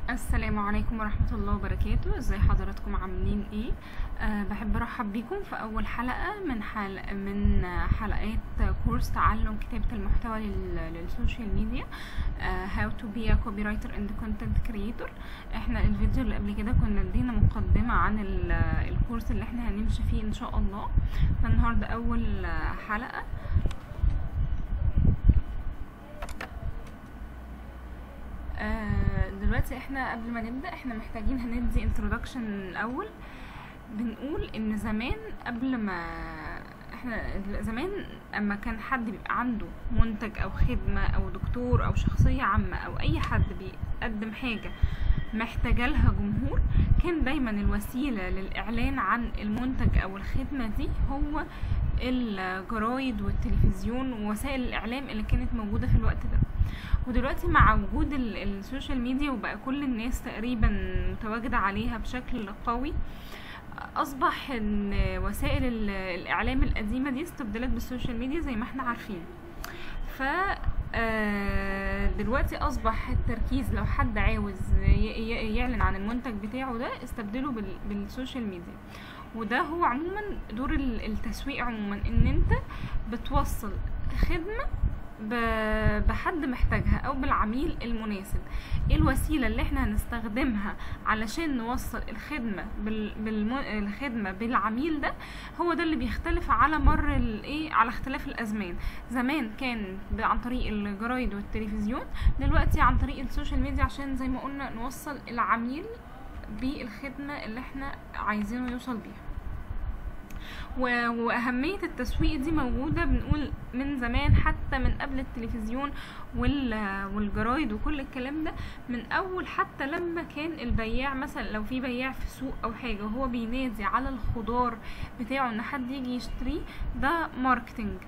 السلام عليكم ورحمة الله وبركاته ازاي حضراتكم عاملين ايه أه بحب ارحب بيكم في اول حلقة من حلقة من حلقات كورس تعلم كتابة المحتوى لل- للسوشيال ميديا أه how to be a copywriter and content creator احنا الفيديو اللي قبل كده كنا ادينا مقدمة عن ال- الكورس اللي احنا هنمشي فيه ان شاء الله فالنهاردة اول حلقة آه، دلوقتي احنا قبل ما نبدأ احنا محتاجين هندي introduction الأول بنقول ان زمان قبل ما احنا زمان اما كان حد بيبقى عنده منتج او خدمة او دكتور او شخصية عامة او اي حد بيقدم حاجة محتاجة لها جمهور كان دايما الوسيلة للإعلان عن المنتج أو الخدمة دي هو الجرايد والتلفزيون ووسائل الإعلام اللي كانت موجودة في الوقت ده ودلوقتي مع وجود ال- السوشيال ميديا وبقى كل الناس تقريبا متواجدة عليها بشكل قوي أصبح إن وسائل ال- الإعلام القديمة دي استبدلت بالسوشيال ميديا زي ما احنا عارفين ف آه، دلوقتي اصبح التركيز لو حد عاوز ي- ي- يعلن عن المنتج بتاعه ده استبدله بال- بالسوشيال ميديا وده هو عموما دور ال- التسويق عموما ان انت بتوصل خدمة ب- بحد محتاجها او بالعميل المناسب ايه الوسيلة اللي احنا هنستخدمها علشان نوصل الخدمة بال... بالم... الخدمة بالعميل ده هو ده اللي بيختلف على مر الايه على اختلاف الازمان زمان كان ب- عن طريق الجرايد والتلفزيون دلوقتي عن طريق السوشيال ميديا عشان زي ما قلنا نوصل العميل بالخدمة اللي احنا عايزينه يوصل بيها و- وأهمية التسويق دي موجودة بنقول من زمان حتى من قبل التلفزيون وال- والجرايد وكل الكلام ده من أول حتى لما كان البياع مثلا لو في بياع في سوق أو حاجة وهو بينادي على الخضار بتاعه إن حد يجي يشتريه ده ماركتينج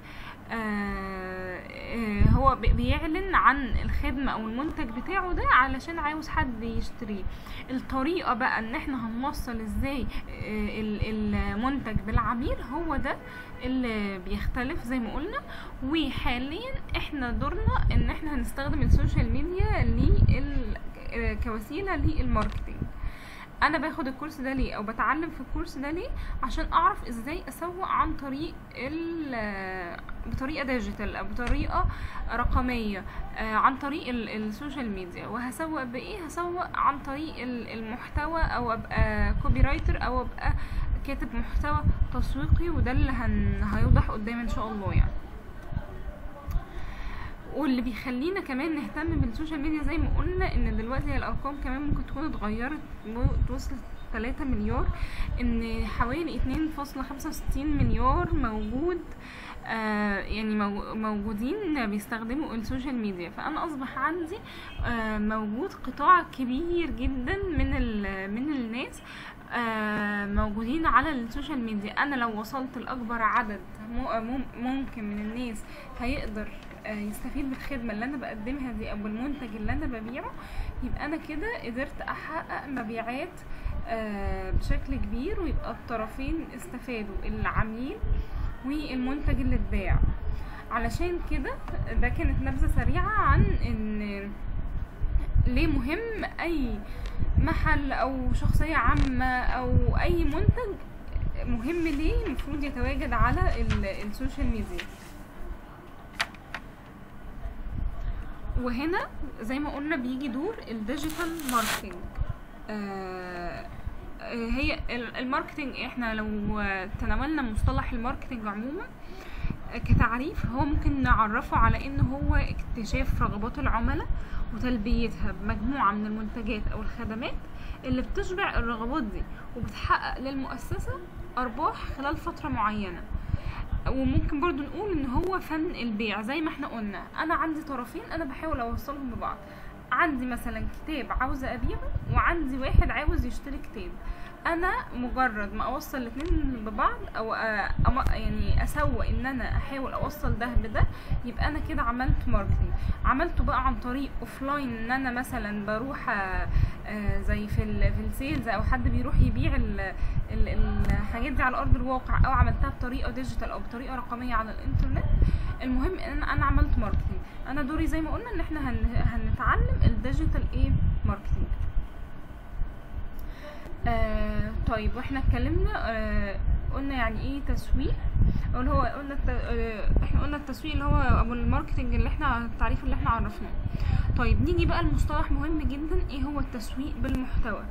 آه آه، هو بي- بيعلن عن الخدمة او المنتج بتاعه ده علشان عاوز حد يشتريه الطريقة بقى ان احنا هنوصل ازاي آه، ال- المنتج بالعميل هو ده اللي بيختلف زي ما قلنا وحاليا احنا دورنا ان احنا هنستخدم السوشيال ميديا لل- آه، كوسيلة للماركتينج انا باخد الكورس ده ليه او بتعلم في الكورس ده ليه عشان اعرف ازاي اسوق عن طريق ال بطريقه ديجيتال او بطريقه رقميه آه، عن طريق ال- السوشيال ميديا وهسوق بايه هسوق عن طريق ال- المحتوى او ابقى كوبي رايتر او ابقى كاتب محتوى تسويقي وده اللي هن... هيوضح قدام ان شاء الله يعني واللي بيخلينا كمان نهتم بالسوشيال ميديا زي ما قلنا ان دلوقتي الارقام كمان ممكن تكون اتغيرت مو- وصلت 3 مليار ان حوالي 2.65 مليار موجود آه يعني مو- موجودين بيستخدموا السوشيال ميديا فانا اصبح عندي آه موجود قطاع كبير جدا من ال- من الناس آه موجودين على السوشيال ميديا انا لو وصلت لاكبر عدد مو- مم- ممكن من الناس هيقدر آه، يستفيد بالخدمة اللي أنا بقدمها دي أو بالمنتج اللي أنا ببيعه يبقى أنا كده قدرت أحقق مبيعات آه، بشكل كبير ويبقى الطرفين استفادوا العميل والمنتج اللي اتباع علشان كده ده كانت نبذة سريعة عن إن ليه مهم أي محل أو شخصية عامة أو أي منتج مهم ليه المفروض يتواجد على ال- السوشيال ميديا وهنا زي ما قلنا بيجي دور الديجيتال ماركتينج آه آه، هي ال- الماركتينج احنا لو آه، تناولنا مصطلح الماركتينج عموما آه، كتعريف هو ممكن نعرفه على ان هو اكتشاف رغبات العملاء وتلبيتها بمجموعة من المنتجات او الخدمات اللي بتشبع الرغبات دي وبتحقق للمؤسسة ارباح خلال فترة معينة وممكن برضو نقول ان هو فن البيع زي ما احنا قلنا انا عندي طرفين انا بحاول اوصلهم ببعض عندي مثلا كتاب عاوزة ابيعه وعندي واحد عاوز يشتري كتاب انا مجرد ما اوصل الاتنين ببعض او أ- أم- يعني اسوق ان انا احاول اوصل ده بده يبقى انا كده عملت ماركتنج عملته بقى عن طريق اوفلاين ان انا مثلا بروح آه، آه، زي في ال في السيلز او حد بيروح يبيع ال- ال- الحاجات دي على ارض الواقع او عملتها بطريقه ديجيتال او بطريقه رقميه على الانترنت المهم ان انا عملت ماركتنج انا دوري زي ما قلنا ان احنا هن- هنتعلم الديجيتال ايه ماركتنج طيب واحنا اتكلمنا آه قلنا يعني ايه تسويق او اللي هو قلنا الت... آه احنا قلنا التسويق اللي هو او الماركتنج اللي احنا التعريف اللي احنا عرفناه طيب نيجي بقى المصطلح مهم جدا ايه هو التسويق بالمحتوى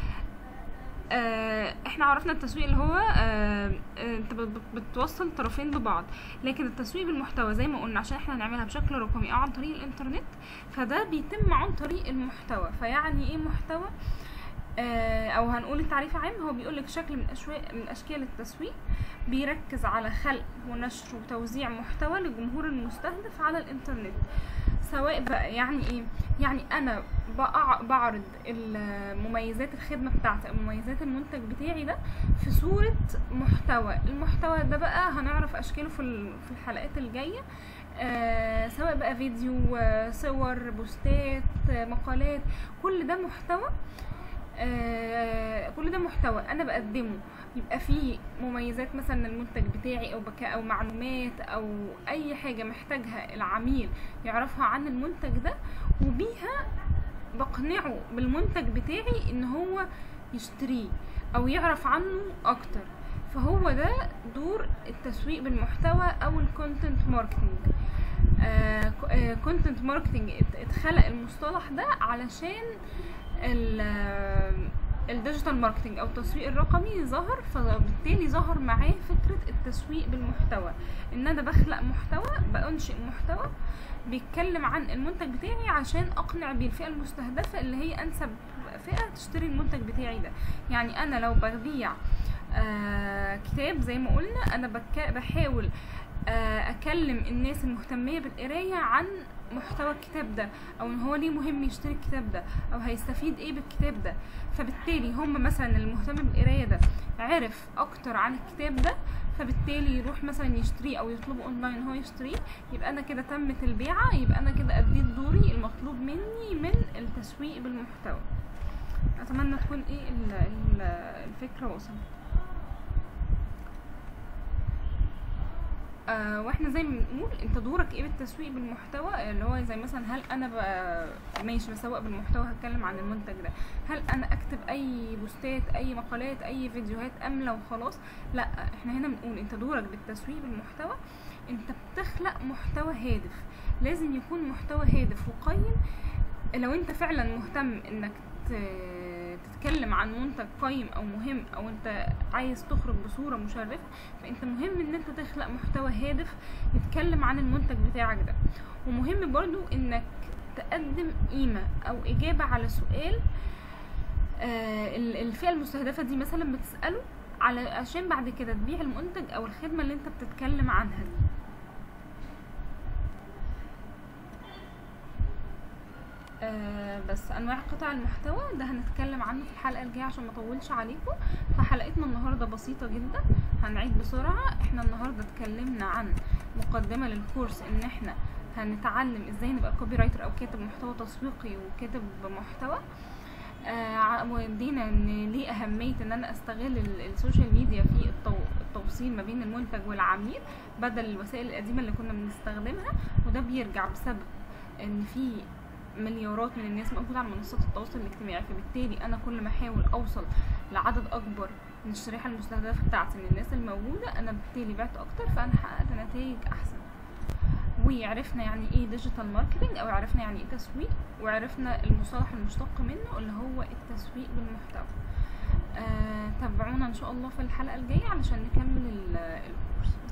آه احنا عرفنا التسويق اللي هو آه آه، انت بت- بت- بتوصل طرفين ببعض لكن التسويق بالمحتوى زي ما قلنا عشان احنا نعملها بشكل رقمي او عن طريق الانترنت فده بيتم عن طريق المحتوى فيعني ايه محتوى آه او هنقول التعريف عام هو بيقول لك شكل من أشوا- من اشكال التسويق بيركز على خلق ونشر وتوزيع محتوى للجمهور المستهدف على الانترنت سواء بقى يعني ايه يعني انا بقع- بعرض ال- مميزات الخدمه بتاعتي او مميزات المنتج بتاعي ده في صوره محتوى المحتوى ده بقى هنعرف اشكاله في ال- في الحلقات الجايه آه سواء بقى فيديو آه، صور بوستات آه، مقالات كل ده محتوى آه كل ده محتوى انا بقدمه يبقى فيه مميزات مثلا المنتج بتاعي او بكاء او معلومات او اي حاجه محتاجها العميل يعرفها عن المنتج ده وبيها بقنعه بالمنتج بتاعي ان هو يشتريه او يعرف عنه اكتر فهو ده دور التسويق بالمحتوى او الكونتنت ماركتنج كونتنت ماركتنج اتخلق المصطلح ده علشان ال- الديجيتال ماركتنج او التسويق الرقمي ظهر فبالتالي ظهر معاه فكره التسويق بالمحتوى ان انا بخلق محتوى بانشئ محتوى بيتكلم عن المنتج بتاعي عشان اقنع بيه الفئه المستهدفه اللي هي انسب فئه تشتري المنتج بتاعي ده يعني انا لو ببيع آه كتاب زي ما قلنا انا بك... بحاول آه اكلم الناس المهتميه بالقرايه عن محتوى الكتاب ده او ان هو ليه مهم يشتري الكتاب ده او هيستفيد ايه بالكتاب ده فبالتالي هم مثلا المهتم بالقرايه ده عرف اكتر عن الكتاب ده فبالتالي يروح مثلا يشتريه او يطلبه اونلاين هو يشتريه يبقى انا كده تمت البيعه يبقى انا كده اديت دوري المطلوب مني من التسويق بالمحتوى اتمنى تكون ايه ال- ال- الفكره وصلت آه واحنا زي ما بنقول انت دورك ايه بالتسويق بالمحتوى اللي هو زي مثلا هل انا بقى ماشي بسوق بالمحتوى هتكلم عن المنتج ده هل انا اكتب اي بوستات اي مقالات اي فيديوهات املى وخلاص لا احنا هنا بنقول انت دورك بالتسويق بالمحتوى انت بتخلق محتوى هادف لازم يكون محتوى هادف وقيم لو انت فعلا مهتم انك ت- تتكلم عن منتج قيم او مهم او انت عايز تخرج بصورة مشرفة فانت مهم ان انت تخلق محتوى هادف يتكلم عن المنتج بتاعك ده ومهم برضو انك تقدم قيمة او اجابة على سؤال آه ال- الفئة المستهدفة دي مثلا بتسأله على عشان بعد كده تبيع المنتج او الخدمة اللي انت بتتكلم عنها دي آه بس انواع قطع المحتوى ده هنتكلم عنه في الحلقه الجايه عشان ما اطولش عليكم فحلقتنا النهارده بسيطه جدا هنعيد بسرعه احنا النهارده اتكلمنا عن مقدمه للكورس ان احنا هنتعلم ازاي نبقى كوبي رايتر او كاتب محتوى تسويقي وكاتب محتوى آه ودينا ان ليه اهميه ان انا استغل ال- السوشيال ميديا في التو- التوصيل ما بين المنتج والعميل بدل الوسائل القديمه اللي كنا بنستخدمها وده بيرجع بسبب ان في مليارات من الناس موجودة على منصات التواصل الاجتماعي فبالتالي انا كل ما احاول اوصل لعدد اكبر من الشريحة المستهدفة بتاعتي من الناس الموجودة انا بالتالي بعت اكتر فانا حققت نتائج احسن وعرفنا يعني ايه ديجيتال ماركتنج او عرفنا يعني ايه تسويق وعرفنا المصطلح المشتق منه اللي هو التسويق بالمحتوى آه تابعونا ان شاء الله في الحلقة الجاية علشان نكمل ال- الكورس